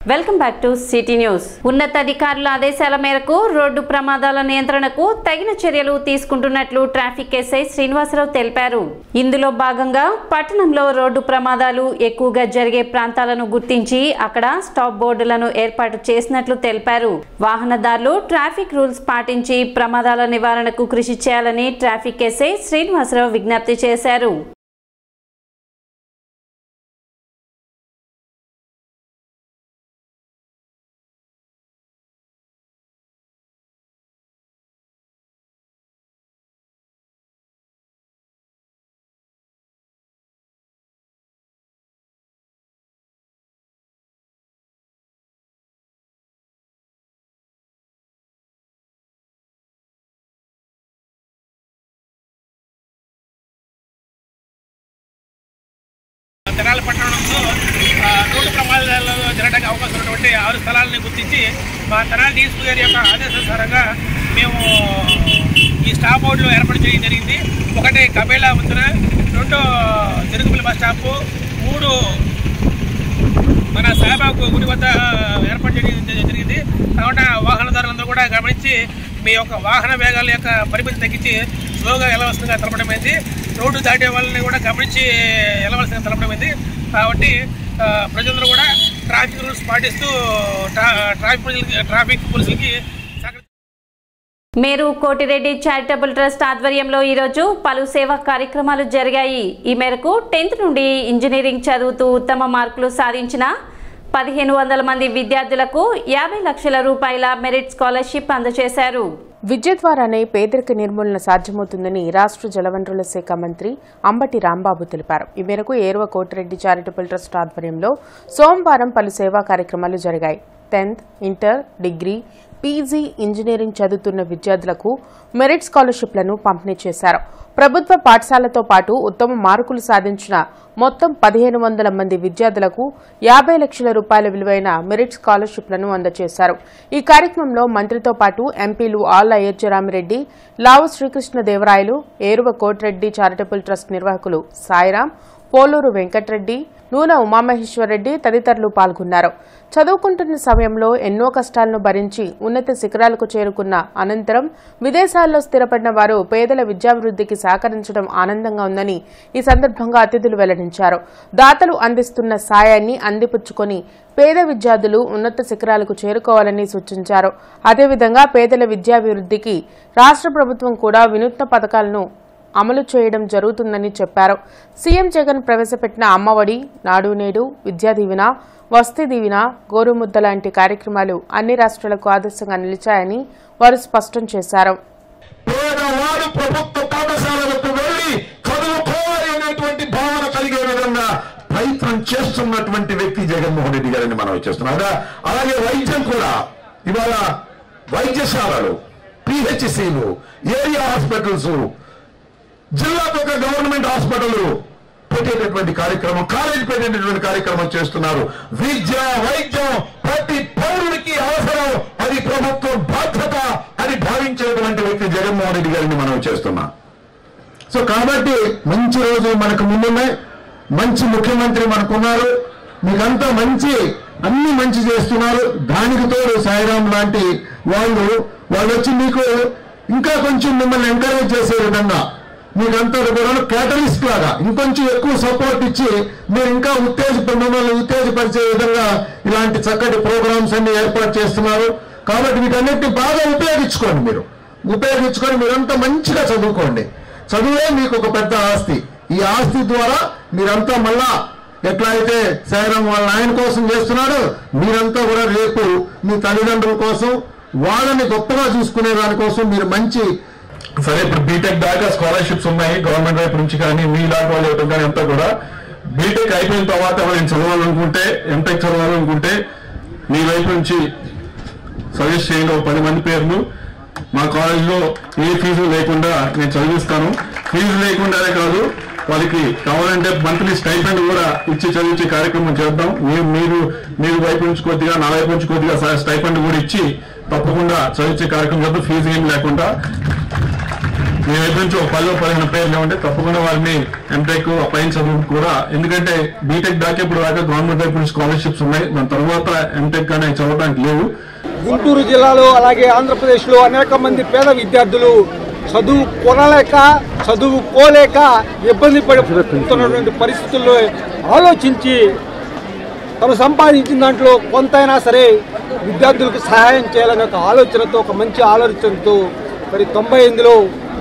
welcome back to City News ఉన్నతాధికారుల ఆదేశాల మేరకు రోడ్డు ప్రమాదాల నియంత్రణకు తగిన చర్యలు తీసుకుంటున్నట్లు ట్రాఫిక్ ఎస్ఐ శ్రీనివాసరావు తెలిపారు ఇందులో భాగంగా పట్టణంలో రోడ్డు ప్రమాదాలు ఎక్కువగా జరిగే ప్రాంతాలను గుర్తించి అక్కడ స్టాప్ బోర్డులను ఏర్పాటు చేసినట్లు తెలిపారు వాహనదారులు ట్రాఫిక్ రూల్స్ పాటించి ప్రమాదాల నివారణకు కృషి చేయాలని ట్రాఫిక్ ఎస్ఐ శ్రీనివాసరావు విజ్ఞప్తి చేశారు తెనాలి పట్టణంలో ఆ, రోడ్డు ప్రమాదాలు జరగడానికి అవకాశం ఉన్నటువంటి ఆరు స్థలాలను గుర్తించి మా తెనాలి డీఎస్పీ గారి యొక్క ఆదేశానుసారంగా మేము ఈ స్టాప్ బోర్డులు ఏర్పాటు చేయడం జరిగింది ఒకటి కబేలా వంతున రెండు తిరుగుపల్లి బస్ స్టాపు మూడు మన సాయిబాబు గుడి వద్ద ఏర్పాటు చేయడం జ- జరిగింది కాబట్టి వాహనదారులందరూ కూడా గమనించి మీ యొక్క వాహన వేగాల యొక్క పరిమితి తగ్గించి స్లోగా వెళ్ళవలసిందిగా తెలపడమైంది రోడ్డు దాటే వాళ్ళని కూడా గమనించి వెళ్ళవలసిందిగా తెలపడమైంది కాబట్టి ఆ, ప్రజలందరూ కూడా ట్రాఫిక్ రూల్స్ పాటిస్తూ ట్రా ట్రాఫిక్ పోలీసులకి ట్రాఫిక్ పోలీసులకి సహకరి మేరు కోటిరెడ్డి చారిటబుల్ ట్రస్ట్ ఆధ్వర్యంలో ఈరోజు పలు సేవా కార్యక్రమాలు జరిగాయి ఈ మేరకు టెన్త్ నుండి ఇంజనీరింగ్ చదువుతూ ఉత్తమ మార్కులు సాధించిన పదిహేను వందల మంది విద్యార్థులకు యాభై లక్షల రూపాయల మెరిట్ స్కాలర్షిప్ అందజేశారు విద్య ద్వారానే పేదరిక నిర్మూలన సాధ్యమవుతుందని రాష్ట్ర జలవనరుల శాఖ మంత్రి అంబటి రాంబాబు తెలిపారు ఈ మేరకు ఏరువ కోటిరెడ్డి చారిటబుల్ ట్రస్ట్ ఆధ్వర్యంలో సోమవారం పలు సేవా కార్యక్రమాలు జరిగాయి tenth inter degree PG engineering చదువుతున్న విద్యార్థులకు మెరిట్ స్కాలర్షిప్లను పంపిణీ చేశారు ప్రభుత్వ పాఠశాలతో పాటు ఉత్తమ మార్కులు సాధించిన మొత్తం పదిహేను వందల మంది విద్యార్థులకు యాభై లక్షల రూపాయల విలువైన మెరిట్ స్కాలర్షిప్లను అందజేశారు ఈ కార్యక్రమంలో మంత్రితో పాటు ఎంపీలు ఆళ్ల అయ్యచ్చరామిరెడ్డి లావు శ్రీకృష్ణదేవరాయలు ఏరువ కోటిరెడ్డి చారిటబుల్ ట్రస్ట్ నిర్వాహకులు సాయిరాం పోలూరు వెంకట్రెడ్డి నూన ఉమామహేశ్వరరెడ్డి తదితరులు పాల్గొన్నారు చదువుకుంటున్న సమయంలో ఎన్నో కష్టాలను భరించి ఉన్నత శిఖరాలకు చేరుకున్న అనంతరం విదేశాల్లో స్థిరపడిన వారు పేదల విద్యాభివృద్ధికి సహకరించడం ఆనందంగా ఉందని ఈ సందర్భంగా అతిథులు వెల్లడించారు దాతలు అందిస్తున్న సాయాన్ని అందిపుచ్చుకొని పేద విద్యార్థులు ఉన్నత శిఖరాలకు చేరుకోవాలని సూచించారు అదేవిధంగా పేదల విద్యాభివృద్ధికి రాష్ట్ర ప్రభుత్వం కూడా వినూత్న పథకాలను అమలు చేయడం జరుగుతుందని చెప్పారు సీఎం జగన్ ప్రవేశపెట్టిన అమ్మఒడి నాడు నేడు విద్యా దీవెన వసతి దీవెన గోరుముద్ద లాంటి కార్యక్రమాలు అన్ని రాష్ట్రాలకు ఆదర్శంగా నిలిచాయని వారు స్పష్టం చేశారు పేదవాడు ప్రభుత్వ పాఠశాలలకు వెళ్లి చదువుకోవాలి అనేటువంటి భావన కలిగే విధంగా ప్రయత్నం చేస్తున్నటువంటి వ్యక్తి జగన్మోహన్ రెడ్డి గారిని మనం చేస్తున్నాం అలాగే వైద్యం కూడా ఇవాళ వైద్యశాలలు పిహెచ్సిలు ఏరియా హాస్పిటల్స్ జిల్లాకు ఒక గవర్నమెంట్ హాస్పిటల్ పెట్టేటటువంటి కార్యక్రమం కాలేజీ పెట్టేటటువంటి కార్యక్రమం చేస్తున్నారు విద్య వైద్యం ప్రతి పౌరుడికి అవసరం అది ప్రభుత్వం బాధ్యత అని భావించేటువంటి వ్యక్తి జగన్మోహన్ రెడ్డి గారిని మనం చేస్తున్నాం సో కాబట్టి మంచి రోజులు మనకు ముందున్నాయి మంచి ముఖ్యమంత్రి మనకున్నారు మీకంతా మంచి అన్ని మంచి చేస్తున్నారు దానికి తోడు సాయిరాం లాంటి వాళ్ళు వాళ్ళు వచ్చి మీకు ఇంకా కొంచెం మిమ్మల్ని ఎంకరేజ్ చేసే విధంగా మీకంతా కూడా కేటలిస్ట్ లాగా ఇంకొంచెం ఎక్కువ సపోర్ట్ ఇచ్చి మీరు ఇంకా ఉత్తేజ మిమ్మల్ని ఉత్తేజపరిచే విధంగా ఇలాంటి చక్కటి ప్రోగ్రామ్స్ అన్ని ఏర్పాటు చేస్తున్నారు కాబట్టి వీటన్నిటిని బాగా ఉపయోగించుకోండి మీరు ఉపయోగించుకొని మీరంతా మంచిగా చదువుకోండి చదువే మీకు ఒక పెద్ద ఆస్తి ఈ ఆస్తి ద్వారా మీరంతా మళ్ళా ఎట్లా అయితే సాయిరాం వాళ్ళ ఆయన కోసం చేస్తున్నాడు మీరంతా కూడా రేపు మీ తల్లిదండ్రుల కోసం వాళ్ళని గొప్పగా చూసుకునే దానికోసం మీరు మంచి సరే ఇప్పుడు బీటెక్ దాకా స్కాలర్షిప్స్ ఉన్నాయి గవర్నమెంట్ వైపు నుంచి కానీ మీ లాంటి వాళ్ళు ఇవ్వడం కానీ అంతా కూడా బీటెక్ అయిపోయిన తర్వాత ఎవరైనా చదవాలనుకుంటే ఎంటెక్ చదవాలనుకుంటే మీ వైపు నుంచి సజెస్ట్ చేయండి ఒక పది మంది పేర్లు మా కాలేజీలో ఏ ఫీజు లేకుండా నేను చదివిస్తాను ఫీజు లేకుండానే కాదు వాళ్ళకి కావాలంటే మంత్లీ స్టైపెండ్ కూడా ఇచ్చి చదివించే కార్యక్రమం చేద్దాం మీరు మీరు మీరు వైపు నుంచి కొద్దిగా నా వైపు నుంచి కొద్దిగా స్టైపెండ్ కూడా ఇచ్చి తప్పకుండా చదివించే కార్యక్రమం చేద్దాం ఫీజు ఏం లేకుండా మీ వైపు నుంచి ఒక పదిలో పదిహేను పేర్లు ఉంటే తప్పకుండా వారిని ఎంటెక్ పైన చదువు కూడా ఎందుకంటే బీటెక్ దాకా ఇప్పుడు దాకా గవర్నమెంట్ వైపు నుంచి స్కాలర్షిప్స్ ఉన్నాయి దాని తర్వాత ఎంటెక్ కానీ చదవడానికి లేవు గుంటూరు జిల్లాలో అలాగే ఆంధ్రప్రదేశ్లో అనేక మంది పేద విద్యార్థులు చదువు కొనలేక చదువుకోలేక ఇబ్బంది పడుతున్నటువంటి పరిస్థితుల్లో ఆలోచించి తను సంపాదించిన దాంట్లో కొంతైనా సరే విద్యార్థులకు సహాయం చేయాలనే ఒక ఆలోచనతో ఒక మంచి ఆలోచనతో మరి తొంభై ఎనిమిదిలో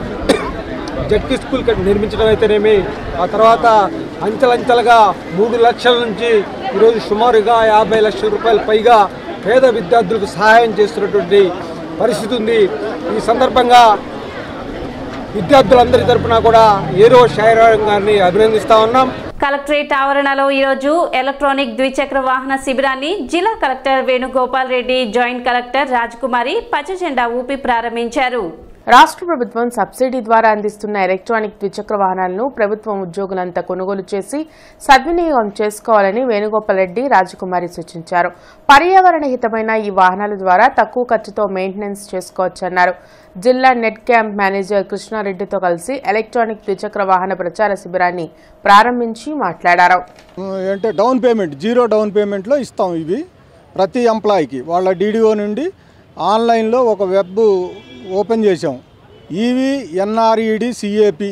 జడ్పీ స్కూల్ కట్టి నిర్మించడం అయితేనేమి ఆ తర్వాత అంచెలంచెలుగా మూడు లక్షల నుంచి ఈరోజు సుమారుగా యాభై లక్షల రూపాయల పైగా పేద విద్యార్థులకు సహాయం చేస్తున్నటువంటి పరిస్థితి ఉంది ఈ సందర్భంగా విద్యార్థులందరి తరపున కూడా ఏరో షాయిరాం గారిని అభినందిస్తా ఉన్నాం కలెక్టరేట్ ఆవరణలో ఈరోజు ఎలక్ట్రానిక్ ద్విచక్ర వాహన శిబిరాన్ని జిల్లా collector Venugopal Reddy joint collector Rajakumari పచ్చ జెండా ఊపి ప్రారంభించారు రాష్ట్ర ప్రభుత్వం సబ్సిడీ ద్వారా అందిస్తున్న ఎలక్ట్రానిక్ ద్విచక్ర వాహనాలను ప్రభుత్వం ఉద్యోగులంతా కొనుగోలు చేసి సద్వినియోగం చేసుకోవాలని వేణుగోపాల్ రెడ్డి రాజకుమారి సూచించారు పర్యావరణ హితమైన ఈ వాహనాల ద్వారా తక్కువ ఖర్చుతో మెయింటెనెన్స్ చేసుకోవచ్చన్నారు జిల్లా నెట్ క్యాంప్ మేనేజర్ కృష్ణారెడ్డితో కలిసి ఎలక్ట్రానిక్ ద్విచక్ర వాహన ప్రచార శిబిరాన్ని ప్రారంభించి మాట్లాడారు అంటే డౌన్ పేమెంట్ జీరో డౌన్ పేమెంట్లో ఇస్తాం ఇవి ప్రతి ఎంప్లాయీకి వాళ్ళ డీడీఓ నుండి ఆన్లైన్లో ఒక వెబ్ ఓపెన్ చేసాం ఈవి ఎన్ఆర్ఈడి సిఏపి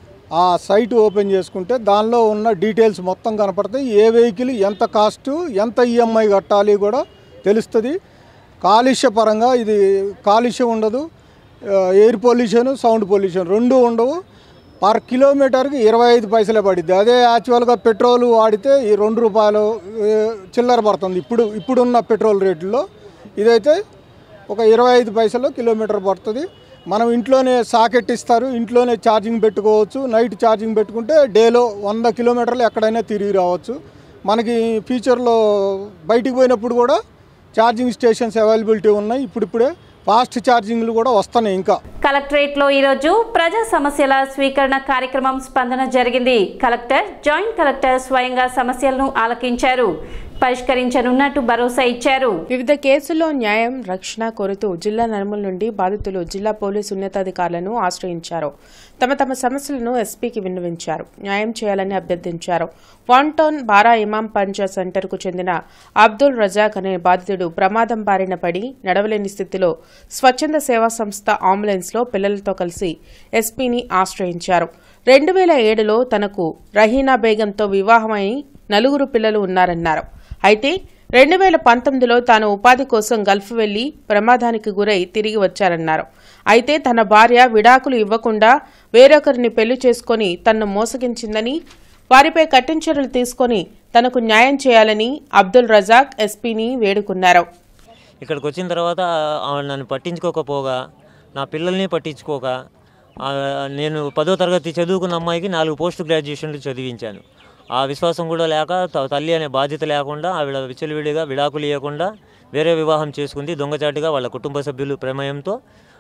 ఆ సైట్ ఓపెన్ చేసుకుంటే దానిలో ఉన్న డీటెయిల్స్ మొత్తం కనపడతాయి ఏ వెహికల్ ఎంత కాస్ట్ ఎంత ఈఎంఐ కట్టాలి కూడా తెలుస్తుంది కాలుష్య పరంగా ఇది కాలుష్యం ఉండదు ఆ, ఎయిర్ పొల్యూషన్ సౌండ్ పొల్యూషన్ రెండు ఉండవు పర్ కిలోమీటర్కి ఇరవై ఐదు పైసలే పడిద్ది అదే యాక్చువల్గా పెట్రోల్ వాడితే ఈ రెండు రూపాయలు ఏ, చిల్లర పడుతుంది ఇప్పుడు ఇప్పుడున్న పెట్రోల్ రేట్లలో ఇదైతే ఒక ఇరవై ఐదు పైసలు కిలోమీటర్ పడుతుంది మనం ఇంట్లోనే సాకెట్ ఇస్తారు ఇంట్లోనే ఛార్జింగ్ పెట్టుకోవచ్చు నైట్ ఛార్జింగ్ పెట్టుకుంటే డేలో వంద కిలోమీటర్లు ఎక్కడైనా తిరిగి రావచ్చు మనకి ఫ్యూచర్లో బయటికి పోయినప్పుడు కూడా ఛార్జింగ్ స్టేషన్స్ అవైలబిలిటీ ఉన్నాయి ఇప్పుడిప్పుడే ఫాస్ట్ ఛార్జింగ్లు కూడా వస్తున్నాయి ఇంకా కలెక్టరేట్ లో ఈరోజు ప్రజా సమస్యల స్వీకరణ కార్యక్రమం స్పందన జరిగింది కలెక్టర్ జాయింట్ కలెక్టర్ స్వయంగా సమస్యలను ఆలకించారు పరిష్కరించనున్నట్టు భరోసా ఇచ్చారు వివిధ కేసుల్లో న్యాయం రక్షణ కోరుతూ జిల్లా నలుమూల నుండి బాధితులు జిల్లా పోలీసు ఉన్నతాధికారులను ఆశ్రయించారు తమ తమ సమస్యలను ఎస్పీకి విన్నవించారు న్యాయం చేయాలని అభ్యర్థించారు వన్ టౌన్ బారా ఇమాం పంజా సెంటర్కు చెందిన అబ్దుల్ రజాక్ అనే బాధితుడు ప్రమాదం బారిన పడి నడవలేని స్థితిలో స్వచ్ఛంద సేవా సంస్థ అంబులెన్స్లో పిల్లలతో కలిసి ఎస్పీని ఆశ్రయించారు రెండు వేల ఏడులో తనకు రహీనా బేగంతో వివాహమై నలుగురు పిల్లలు ఉన్నారన్నారు అయితే రెండు వేల పంతొమ్మిదిలో తాను ఉపాధి కోసం గల్ఫ్ వెళ్లి ప్రమాదానికి గురై తిరిగి వచ్చారన్నారు అయితే తన భార్య విడాకులు ఇవ్వకుండా వేరొకరిని పెళ్లి చేసుకుని తన్ను మోసగించిందని వారిపై కఠిన చర్యలు తీసుకొని తనకు న్యాయం చేయాలని అబ్దుల్ రజాక్ ఎస్పీని వేడుకున్నారు ఇక్కడికి వచ్చిన తర్వాత ఆమె నన్ను పట్టించుకోకపోగా నా పిల్లల్ని పట్టించుకోక ఆ, నేను పదో తరగతి చదువుకున్న అమ్మాయికి నాలుగు పోస్ట్ గ్రాడ్యుయేషన్లు చదివించాను ఆ విశ్వాసం కూడా లేక త- తల్లి అనే బాధ్యత లేకుండా ఆవిడ విచ్చలవిడిగా విడాకులు ఇవ్వకుండా వేరే వివాహం చేసుకుంది దొంగచాటుగా వాళ్ళ కుటుంబ సభ్యులు ప్రమేయంతో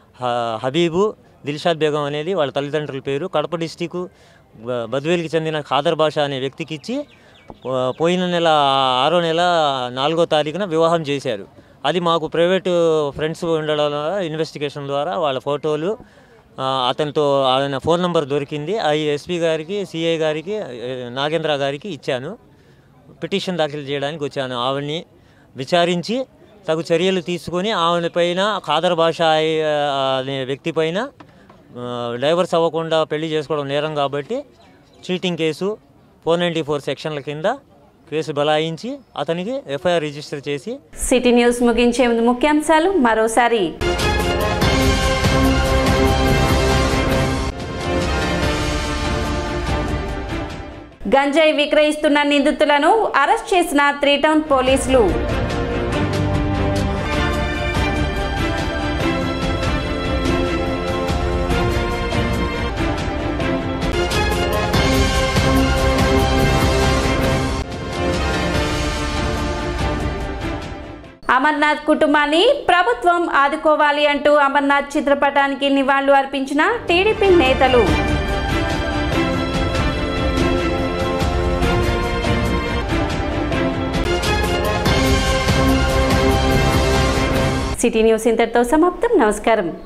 హ- హబీబు దిల్షాద్ బేగం అనేది వాళ్ళ తల్లిదండ్రుల పేరు కడప డిస్టిక్ బద్వేలికి చెందిన ఖాదర్ భాష అనే వ్యక్తికి ఇచ్చి పో- పోయిన నెల ఆరో నెల నాలుగో తారీఖున వివాహం చేశారు అది మాకు ప్రైవేటు ఫ్రెండ్స్ ఉండడం వల్ల ఇన్వెస్టిగేషన్ ద్వారా వాళ్ళ ఫోటోలు ఆ, అతనితో ఆయన ఫోన్ నెంబర్ దొరికింది అవి ఎస్పీ గారికి సిఐ గారికి ఏ, నాగేంద్ర గారికి ఇచ్చాను పిటిషన్ దాఖలు చేయడానికి వచ్చాను ఆవిడ్ని విచారించి తగు చర్యలు తీసుకొని ఆమె పైన ఖాదర్ భాష అనే వ్యక్తి పైన ఆ, డైవర్స్ అవ్వకుండా పెళ్లి చేసుకోవడం నేరం కాబట్టి cheating case four ninety four సెక్షన్ల కింద కేసు బలాయించి అతనికి ఎఫ్ఐఆర్ రిజిస్టర్ చేసి సిటీ న్యూస్ ముగించే ముందు ముఖ్యాంశాలు మరోసారి గంజాయి విక్రయిస్తున్న నిందితులను అరెస్ట్ చేసిన త్రీ టౌన్ పోలీసులు అమర్నాథ్ కుటుంబాన్ని ప్రభుత్వం ఆదుకోవాలి అంటూ అమర్నాథ్ చిత్రపటానికి నివాళులు అర్పించిన టీడీపీ నేతలు సిటీ న్యూస్ ఇంతటితో సమాప్తం నమస్కారం